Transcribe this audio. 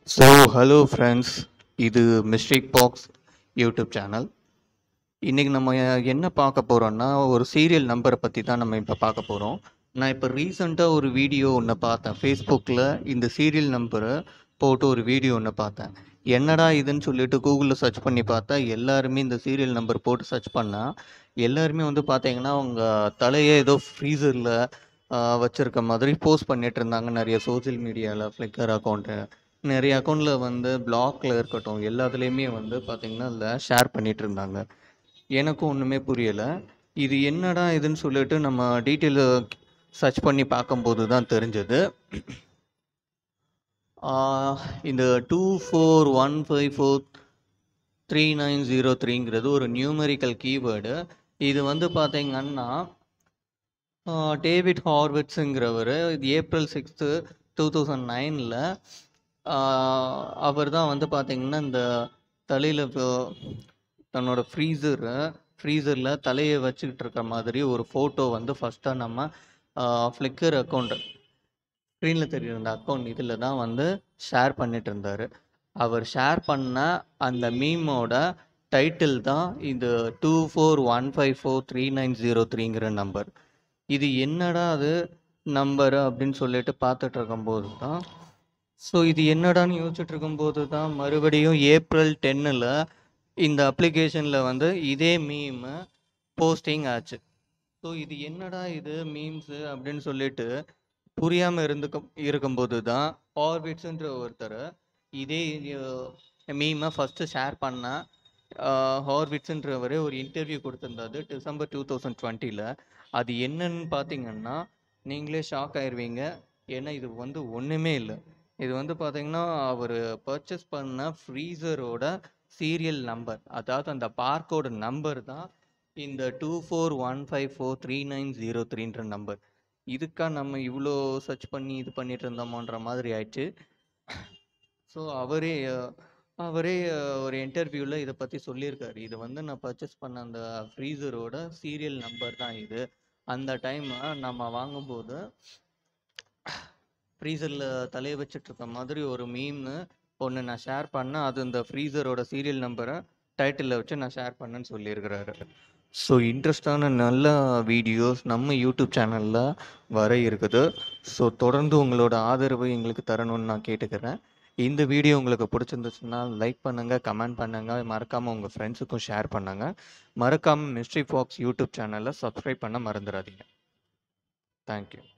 so hello friends இது mistake box YouTube channel இன்றைக்கி நம்ம என்ன பார்க்க போகிறோம்னா ஒரு சீரியல் நம்பரை பற்றி தான் நம்ம இப்போ பார்க்க போகிறோம் நான் இப்போ ரீசண்டாக ஒரு வீடியோ ஒன்று பார்த்தேன் ஃபேஸ்புக்கில் இந்த சீரியல் நம்பரை போட்டு ஒரு வீடியோ ஒன்று பார்த்தேன் என்னடா இதுன்னு சொல்லிட்டு கூகுளில் சர்ச் பண்ணி பார்த்தா எல்லாருமே இந்த சீரியல் நம்பர் போட்டு சர்ச் பண்ணால் எல்லாருமே வந்து பார்த்தீங்கன்னா அவங்க தலையை ஏதோ ஃப்ரீசரில் வச்சுருக்க மாதிரி போஸ்ட் பண்ணிட்டு இருந்தாங்க நிறைய சோஷியல் மீடியாவில் ஃப்ளிக்கர் அக்கௌண்ட்டு நிறைய அக்கௌண்ட்டில் வந்து பிளாக்ல இருக்கட்டும் எல்லாத்துலேயுமே வந்து பார்த்தீங்கன்னா அதில் ஷேர் பண்ணிட்டு இருந்தாங்க எனக்கும் ஒன்றுமே புரியலை இது என்னடா இதுன்னு சொல்லிட்டு நம்ம டீட்டெயிலு சர்ச் பண்ணி பார்க்கும்போது தான் தெரிஞ்சது இந்த two four one five four three nine zero த்ரீங்கிறது ஒரு நியூமெரிக்கல் கீவேர்டு இது வந்து பார்த்தீங்கன்னா டேவிட் ஹார்விட்ஸுங்கிறவர் இது ஏப்ரல் சிக்ஸ்த்து டூ தௌசண்ட் நைனில் அவர் தான் வந்து பார்த்தீங்கன்னா இந்த தலையில் தன்னோட ஃப்ரீசரை ஃப்ரீசரில் தலையை வச்சுக்கிட்டு இருக்க மாதிரி ஒரு ஃபோட்டோ வந்து ஃபஸ்ட்டாக நம்ம ஃப்ளிக்கர் அக்கௌண்ட் ஸ்க்ரீனில் தெரியுற அந்த அக்கௌண்ட் இதில் தான் வந்து ஷேர் பண்ணிட்டு இருந்தார் அவர் ஷேர் பண்ண அந்த மீமோட டைட்டில் தான் இந்த two four one five four three nine zero த்ரீங்கிற நம்பர் இது என்னடா அது நம்பர் அப்படின்னு சொல்லிட்டு பார்த்துட்டு இருக்கும்போது தான் ஸோ இது என்னடான்னு யோசிச்சுட்டு இருக்கும்போது தான் மறுபடியும் ஏப்ரல் டென்னில் இந்த அப்ளிகேஷனில் வந்து இதே மீம் போஸ்டிங் ஆச்சு ஸோ இது என்னடா இது மீம்ஸு அப்படின்னு சொல்லிட்டு புரியாமல் இருந்துக்கும் இருக்கும்போது தான் ஹார்விட்ஸுன்ற ஒருத்தர் இதே மீமை ஃபஸ்ட்டு ஷேர் பண்ண ஹார்விட்ஸுன்றவர் ஒரு இன்டர்வியூ கொடுத்துருந்தாரு டிசம்பர் டூ தௌசண்ட் டுவெண்ட்டியில் அது என்னன்னு பார்த்தீங்கன்னா நீங்களே ஷாக் ஆயிடுவீங்க ஏன்னா இது வந்து ஒன்றுமே இல்லை இது வந்து பார்த்தீங்கன்னா அவர் பர்ச்சேஸ் பண்ண ஃப்ரீசரோட சீரியல் நம்பர் அதாவது அந்த பார்க்கோட நம்பர் தான் இந்த two four one five four three nine zero த்ரீன்ற நம்பர் இதுக்கா நம்ம இவ்வளோ சர்ச் பண்ணி இது பண்ணிட்டு இருந்தோமோன்ற மாதிரி ஆயிடுச்சு ஸோ அவரே அவரே ஒரு இன்டர்வியூவில் இதை பற்றி சொல்லியிருக்காரு இது வந்து நான் பர்ச்சேஸ் பண்ண அந்த ஃப்ரீசரோட சீரியல் நம்பர் தான் இது அந்த டைம் நம்ம வாங்கும்போது ஃப்ரீசரில் தலையை வச்சுட்டு இருக்க மாதிரி ஒரு மீம்னு ஒன்று நான் ஷேர் பண்ணேன் அது இந்த ஃப்ரீசரோட சீரியல் நம்பரை டைட்டிலில் வச்சு நான் ஷேர் பண்ணேன்னு சொல்லியிருக்கிறாரு ஸோ இன்ட்ரெஸ்டான நல்ல வீடியோஸ் நம்ம யூடியூப் சேனலில் வர இருக்குது ஸோ தொடர்ந்து உங்களோட ஆதரவு எங்களுக்கு தரணும்னு நான் கேட்டுக்கிறேன் இந்த வீடியோ உங்களுக்கு பிடிச்சிருந்துச்சுன்னா லைக் பண்ணுங்கள் கமெண்ட் பண்ணுங்கள் மறக்காமல் உங்கள் ஃப்ரெண்ட்ஸுக்கும் ஷேர் பண்ணுங்கள் மறக்காமல் மிஸ்ட்ரி ஃபாக்ஸ் யூடியூப் சேனலை சப்ஸ்கிரைப் பண்ண மறந்துடாதீங்க தேங்க்யூ